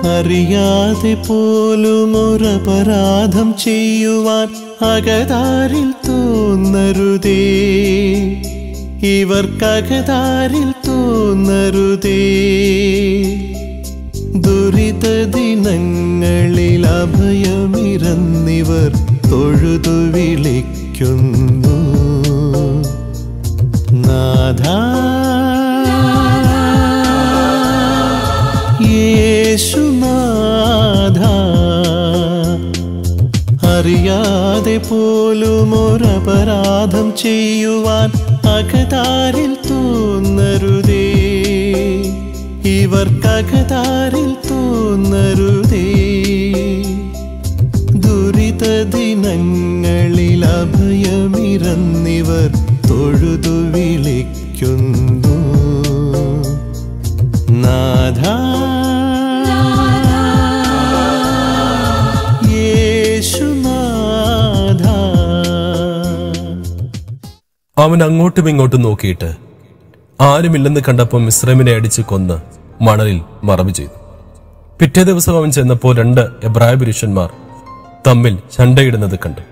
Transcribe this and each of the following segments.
അറിയാതെ പോലും ഒരപരാധം ചെയ്യുവാൻ അകതാരിൽ തോന്നരുതേ ഇവർക്കകതാരിൽ തോന്നരുതേ ദുരിത ദിനങ്ങളിൽ അഭയമിരന്നിവർ തൊഴുതു വിളിക്കുന്നു നാഥ യേശുനാഥ അറിയാതെ പോലും ഒരപരാധം ചെയ്യുവാൻ അകതാരിൽ തോന്നരുതേ ഇവർക്കകതാരിൽ തോന്നരുതേ ദുരിത ദിനങ്ങളിൽ അഭയമിരന്നിവർ തൊഴുതു വിളിക്കുന്നു നാഥ യേശുനാഥ അവൻ അങ്ങോട്ടും ഇങ്ങോട്ടും നോക്കിയിട്ട് ആരുമില്ലെന്ന് കണ്ടപ്പോൾ മിശ്രമിനെ അടിച്ച് കൊന്ന് മണലിൽ മറവ് ചെയ്തു പിറ്റേ ദിവസം അവൻ ചെന്നപ്പോൾ രണ്ട് എബ്രായ പുരുഷന്മാർ തമ്മിൽ ചണ്ടയിടുന്നത് കണ്ടു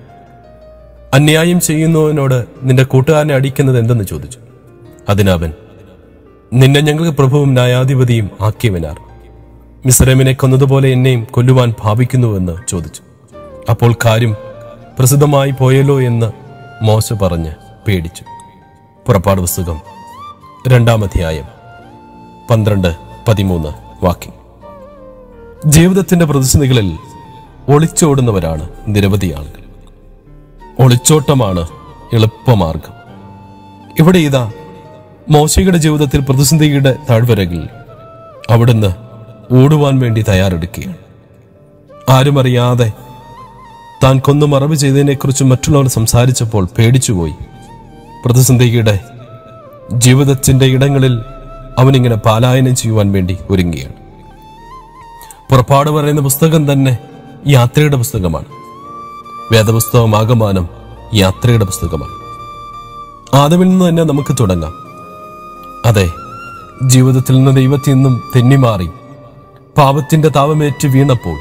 അന്യായം ചെയ്യുന്നവനോട് നിന്റെ കൂട്ടുകാരനെ അടിക്കുന്നത് എന്തെന്ന് ചോദിച്ചു അതിനവൻ നിന്നെ ഞങ്ങൾക്ക് പ്രഭുവും ന്യായാധിപതിയും ആക്കിയവനാർ മിസ്രൈമിനെ കൊന്നതുപോലെ എന്നെയും കൊല്ലുവാൻ ഭാവിക്കുന്നുവെന്ന് ചോദിച്ചു അപ്പോൾ കാര്യം പ്രസിദ്ധമായി പോയല്ലോ എന്ന് മോശ പറഞ്ഞ് പേടിച്ചു പുറപ്പാട് പുസ്തകം രണ്ടാം അധ്യായം പന്ത്രണ്ട് പതിമൂന്ന് വാക്യം ജീവിതത്തിന്റെ പ്രതിസന്ധികളിൽ ഒളിച്ചോടുന്നവരാണ് നിരവധി ആളുകൾ ഒളിച്ചോട്ടമാണ് എളുപ്പമാർഗം ഇവിടെ ഇതാ മോശയുടെ ജീവിതത്തിൽ പ്രതിസന്ധിയുടെ താഴ്വരകളിൽ അവിടുന്ന് ഓടുവാൻ വേണ്ടി തയ്യാറെടുക്കുകയാണ് ആരും അറിയാതെ താൻ കൊന്നു മറവ് ചെയ്തതിനെക്കുറിച്ച് മറ്റുള്ളവർ സംസാരിച്ചപ്പോൾ പേടിച്ചുപോയി പ്രതിസന്ധിയുടെ ജീവിതത്തിന്റെ ഇടങ്ങളിൽ അവനിങ്ങനെ പാലായനം ചെയ്യുവാൻ വേണ്ടി ഒരുങ്ങുകയാണ് പുറപ്പാട് പറയുന്ന പുസ്തകം തന്നെ യാത്രയുടെ പുസ്തകമാണ് വേദപുസ്തകം ആകമാനം യാത്രയുടെ പുസ്തകമാണ് ആദ്യമിൽ നിന്ന് തന്നെ നമുക്ക് തുടങ്ങാം അതെ ജീവിതത്തിൽ നിന്ന് ദൈവത്തിൽ നിന്നും തെന്നിമാറി പാപത്തിന്റെ താപമേറ്റ് വീണപ്പോൾ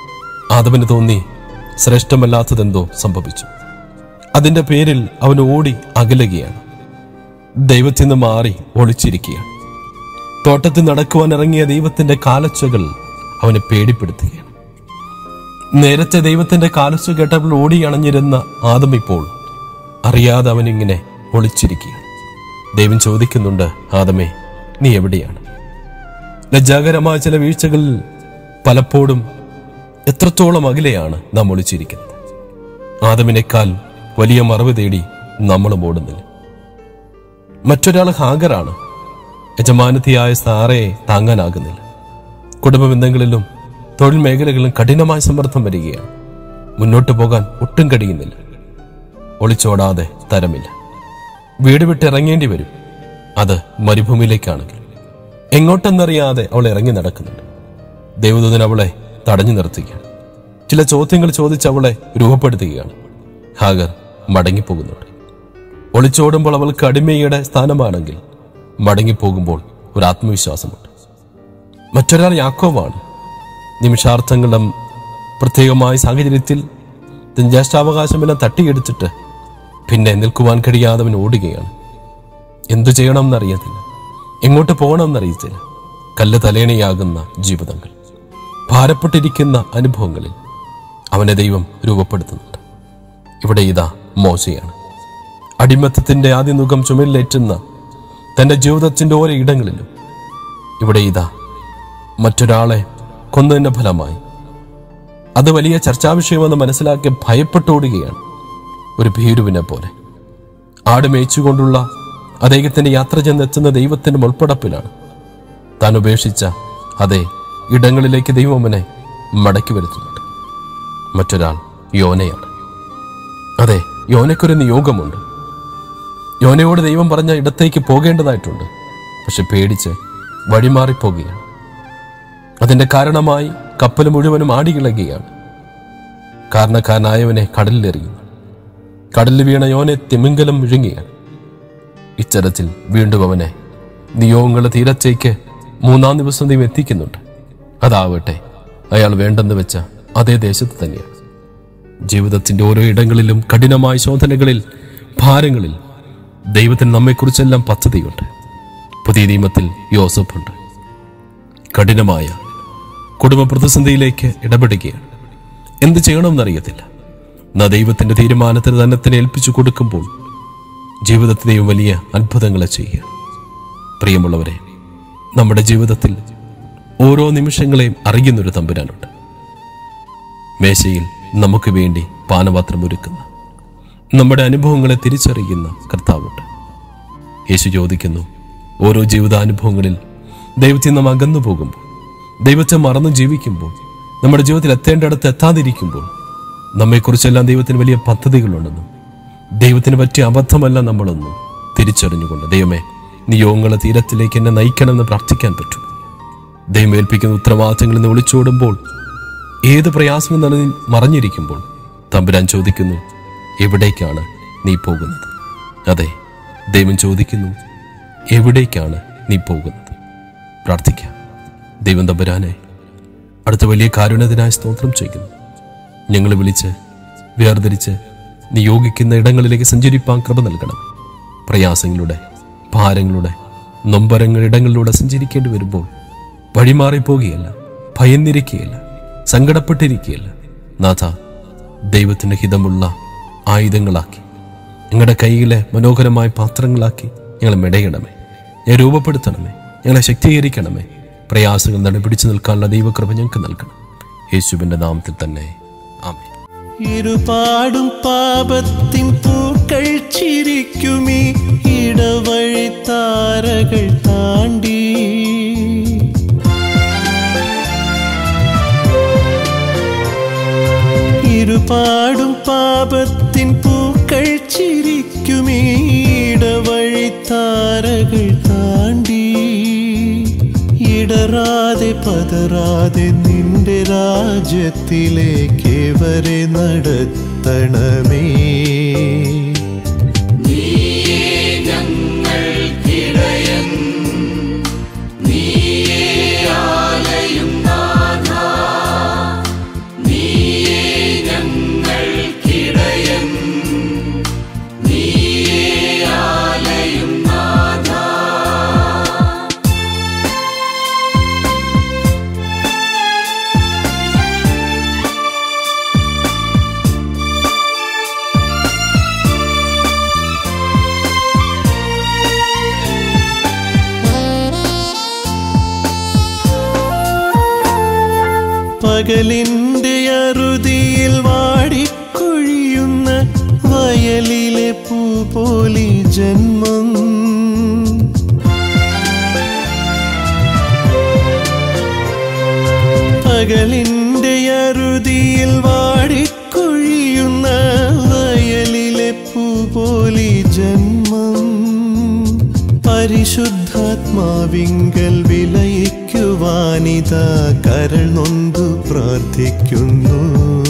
ആദവന് തോന്നി ശ്രേഷ്ഠമല്ലാത്തതെന്തോ സംഭവിച്ചു അതിന്റെ പേരിൽ അവൻ ഓടി അകലുകയാണ് ദൈവത്തിൽ നിന്ന് മാറി ഒളിച്ചിരിക്കുകയാണ് തോട്ടത്തിൽ നടക്കുവാൻ ഇറങ്ങിയ ദൈവത്തിന്റെ കാലച്ചകൾ അവനെ പേടിപ്പെടുത്തുകയാണ് നേരത്തെ ദൈവത്തിന്റെ കാലച്ചു കേട്ടപ്പോൾ ഓടി അണഞ്ഞിരുന്ന ആദം ഇപ്പോൾ അറിയാതെ അവനിങ്ങനെ ഒളിച്ചിരിക്കുകയാണ് ദൈവം ചോദിക്കുന്നുണ്ട് ആദമേ നീ എവിടെയാണ് ലജ്ജാകരമായ ചില വീഴ്ചകളിൽ പലപ്പോഴും എത്രത്തോളം അകലെയാണ് നാം ഒളിച്ചിരിക്കുന്നത് ആദമിനേക്കാൾ വലിയ മറവ് തേടി നമ്മളും ഓടുന്നില്ല മറ്റൊരാൾ ഹാഗറാണ് യജമാനത്തിയായ സാറയെ താങ്ങാനാകുന്നില്ല കുടുംബ ബന്ധങ്ങളിലും തൊഴിൽ മേഖലകളിലും കഠിനമായ സമ്മർദ്ദം വരികയാണ് മുന്നോട്ട് പോകാൻ ഒട്ടും കഴിയുന്നില്ല ഒളിച്ചോടാതെ തരമില്ല വീട് വിട്ട് ഇറങ്ങേണ്ടി വരും അത് മരുഭൂമിയിലേക്കാണെങ്കിൽ എങ്ങോട്ടെന്നറിയാതെ അവൾ ഇറങ്ങി നടക്കുന്നുണ്ട് ദേവദൂതൻ അവളെ തടഞ്ഞു നിർത്തുകയാണ് ചില ചോദ്യങ്ങൾ ചോദിച്ച് അവളെ രൂപപ്പെടുത്തുകയാണ് ഹാഗർ മടങ്ങിപ്പോകുന്നുണ്ട് ഒളിച്ചോടുമ്പോൾ അവൾക്ക് അടിമയുടെ സ്ഥാനമാണെങ്കിൽ മടങ്ങിപ്പോകുമ്പോൾ ഒരു ആത്മവിശ്വാസമുണ്ട് മറ്റൊരാൾ യാക്കോവാണ് നിമിഷാർത്ഥങ്ങളുടെ പ്രത്യേകമായ സാഹചര്യത്തിൽ തന്റെ ജ്യേഷ്ഠാവകാശമെല്ലാം തട്ടിയെടുത്തിട്ട് പിന്നെ നിൽക്കുവാൻ കഴിയാതെ അവൻ ഓടുകയാണ് എന്തു ചെയ്യണമെന്നറിയത്തില്ല എങ്ങോട്ട് പോകണമെന്നറിയത്തില്ല കല്ല് തലേണയാകുന്ന ജീവിതങ്ങൾ ഭാരപ്പെട്ടിരിക്കുന്ന അനുഭവങ്ങളിൽ അവനെ ദൈവം രൂപപ്പെടുത്തുന്നുണ്ട് ഇവിടെ ഇതാ മോശയാണ് അടിമത്തത്തിന്റെ ആദ്യ മുഖം ചുമലിലേറ്റുന്ന തന്റെ ജീവിതത്തിന്റെ ഓരോ ഇടങ്ങളിലും ഇവിടെ ഇതാ മറ്റൊരാളെ കൊന്നതിന്റെ ഫലമായി അത് വലിയ ചർച്ചാ വിഷയമെന്ന് മനസ്സിലാക്കി ഭയപ്പെട്ടോടുകയാണ് ഒരു ഭീരുവിനെ പോലെ ആട് മേയിച്ചുകൊണ്ടുള്ള അദ്ദേഹത്തിന്റെ യാത്ര ചെന്നെത്തുന്ന ദൈവത്തിന്റെ മുൾപ്പടപ്പിലാണ് താൻ ഉപേക്ഷിച്ച അതെ ഇടങ്ങളിലേക്ക് ദൈവം അവനെ മടക്കി വരുത്തുന്നുണ്ട് മറ്റൊരാൾ യോനയാണ് അതെ യോനയ്ക്കൊരു നിയോഗമുണ്ട് യോനയോട് ദൈവം പറഞ്ഞ ഇടത്തേക്ക് പോകേണ്ടതായിട്ടുണ്ട് പക്ഷെ പേടിച്ച് വഴിമാറിപ്പോകുകയാണ് അതിന്റെ കാരണമായി കപ്പൽ മുഴുവനും ആടികിളകുകയാണ് കാരണക്കാരനായവനെ കടലിലെറിയുന്നു കടലിൽ വീണ യോനെ തിമിംഗലം വിഴുങ്ങുകയാണ് ഇത്തരത്തിൽ വീണ്ടും അവനെ നിയോഗങ്ങളുടെ തീരത്തേക്ക് മൂന്നാം ദിവസം ദൈവം എത്തിക്കുന്നുണ്ട് അതാവട്ടെ അയാൾ വേണ്ടെന്ന് വെച്ച അതേ ദേശത്ത് തന്നെയാണ് ജീവിതത്തിന്റെ ഓരോ ഇടങ്ങളിലും കഠിനമായ ശോധനകളിൽ ഭാരങ്ങളിൽ ദൈവത്തിന് നമ്മെക്കുറിച്ചെല്ലാം പദ്ധതിയുണ്ട് പുതിയ നിയമത്തിൽ യോസഫുണ്ട് കഠിനമായ കുടുംബ പ്രതിസന്ധിയിലേക്ക് ഇടപെടുകയാണ് എന്ത് ചെയ്യണമെന്നറിയത്തില്ല എന്നാ ദൈവത്തിന്റെ തീരുമാനത്തിന് തന്നെ തന്നെ ഏൽപ്പിച്ചു കൊടുക്കുമ്പോൾ ജീവിതത്തിൽ ദൈവം വലിയ അത്ഭുതങ്ങളെ ചെയ്യുക പ്രിയമുള്ളവരെ നമ്മുടെ ജീവിതത്തിൽ ഓരോ നിമിഷങ്ങളെയും അറിയുന്നൊരു തമ്പുരാനുണ്ട് മേശയിൽ നമുക്ക് വേണ്ടി പാനപാത്രം ഒരുക്കുന്ന നമ്മുടെ അനുഭവങ്ങളെ തിരിച്ചറിയുന്ന കർത്താവുണ്ട് യേശു ചോദിക്കുന്നു ഓരോ ജീവിതാനുഭവങ്ങളിൽ ദൈവത്തിൽ നാം അകന്നു പോകുമ്പോൾ ദൈവത്തെ മറന്നു ജീവിക്കുമ്പോൾ നമ്മുടെ ജീവിതത്തിൽ എത്തേണ്ടടുത്ത് എത്താതിരിക്കുമ്പോൾ നമ്മെക്കുറിച്ചെല്ലാം ദൈവത്തിന് വലിയ പദ്ധതികളുണ്ടെന്നും ദൈവത്തിന് പറ്റിയ അബദ്ധമല്ല നമ്മളൊന്നും തിരിച്ചറിഞ്ഞുകൊണ്ട് ദൈവമേ നീ യോഗങ്ങളെ തീരത്തിലേക്ക് എന്നെ നയിക്കണമെന്ന് പ്രാർത്ഥിക്കാൻ പറ്റും ദൈവം ഏൽപ്പിക്കുന്ന ഉത്തരവാദിത്തങ്ങളിൽ നിന്ന് ഒളിച്ചോടുമ്പോൾ ഏത് പ്രയാസങ്ങൾ നിറഞ്ഞ് മറഞ്ഞിരിക്കുമ്പോൾ തമ്പുരാൻ ചോദിക്കുന്നു എവിടേക്കാണ് നീ പോകുന്നത് അതെ ദൈവം ചോദിക്കുന്നു എവിടേക്കാണ് നീ പോകുന്നത് പ്രാർത്ഥിക്കാം ദൈവം തമ്പുരാനെ അടുത്ത വലിയ കാരുണ്യത്തിനായി സ്തോത്രം ചെയ്യുന്നു ഞങ്ങൾ വിളിച്ച് വേർതിരിച്ച് നിയോഗിക്കുന്ന ഇടങ്ങളിലേക്ക് സഞ്ചരിപ്പാൻ കൃപ നൽകണം പ്രയാസങ്ങളുടെ ഭാരങ്ങളുടെ നൊമ്പരങ്ങൾ ഇടങ്ങളിലൂടെ സഞ്ചരിക്കേണ്ടി വരുമ്പോൾ വഴിമാറിപ്പോകുകയല്ല ഭയന്നിരിക്കുകയില്ല സങ്കടപ്പെട്ടിരിക്കുകയില്ല നാഥ ദൈവത്തിന് ഹിതമുള്ള ആയുധങ്ങളാക്കി ഞങ്ങളുടെ കയ്യിലെ മനോഹരമായ പാത്രങ്ങളാക്കി ഞങ്ങളെ മെടയണമേ ഞാൻ രൂപപ്പെടുത്തണമേ ഞങ്ങളെ ശക്തീകരിക്കണമേ പ്രയാസങ്ങൾ നട പിടിച്ചു നിൽക്കാനുള്ള ദൈവകൃപ ഞങ്ങൾക്ക് നൽകണം യേശുവിന്റെ നാമത്തിൽ തന്നെ ആമേ ഇരുപാടും പാപത്തിൻ പൂക്കൾ ചിരിക്കുമീ ഇടവഴി താരകൾ താണ്ടി ഇരുപാടും പാപത്തിൻ പൂക്കൾ ചിരിക്കുമീ ഇടവഴി താരകൾ താണ്ടി ഇടറാതെ പതറാതെ നിന്റെ രാജ്യത്തിലേക്ക് വരെ നടത്തണമേ പകലിന്റെ അറുതിയിൽ വാടിക്കൊഴിയുന്ന വയലിലെ പൂ പോലി ജന്മം പകലിന്റെ അറുതിയിൽ വാടിക്കൊഴിയുന്ന വയലിലെ പൂ പോലി ജന്മം പരിശുദ്ധാത്മാവിങ്കൽ വിലയിക്കുവാനിതാ കരൾ നൊന്തു പ്രാർത്ഥിക്കുന്നു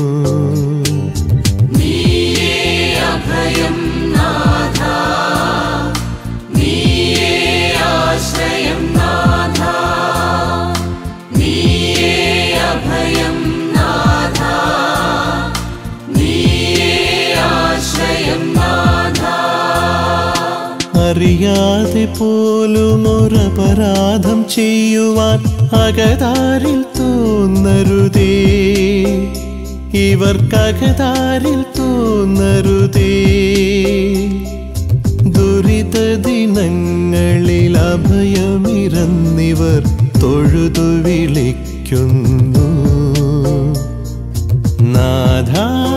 അറിയാതെ പോലും ഒരപരാധം ചെയ്യുവാൻ അകതാരിൽ തോന്നരുതേ ഇവർക്കകതാരിൽ തോന്നരുതേ ദുരിത ദിനങ്ങളിൽ അഭയമിരന്നിവർ തൊഴുതു വിളിക്കുന്നു നാഥാ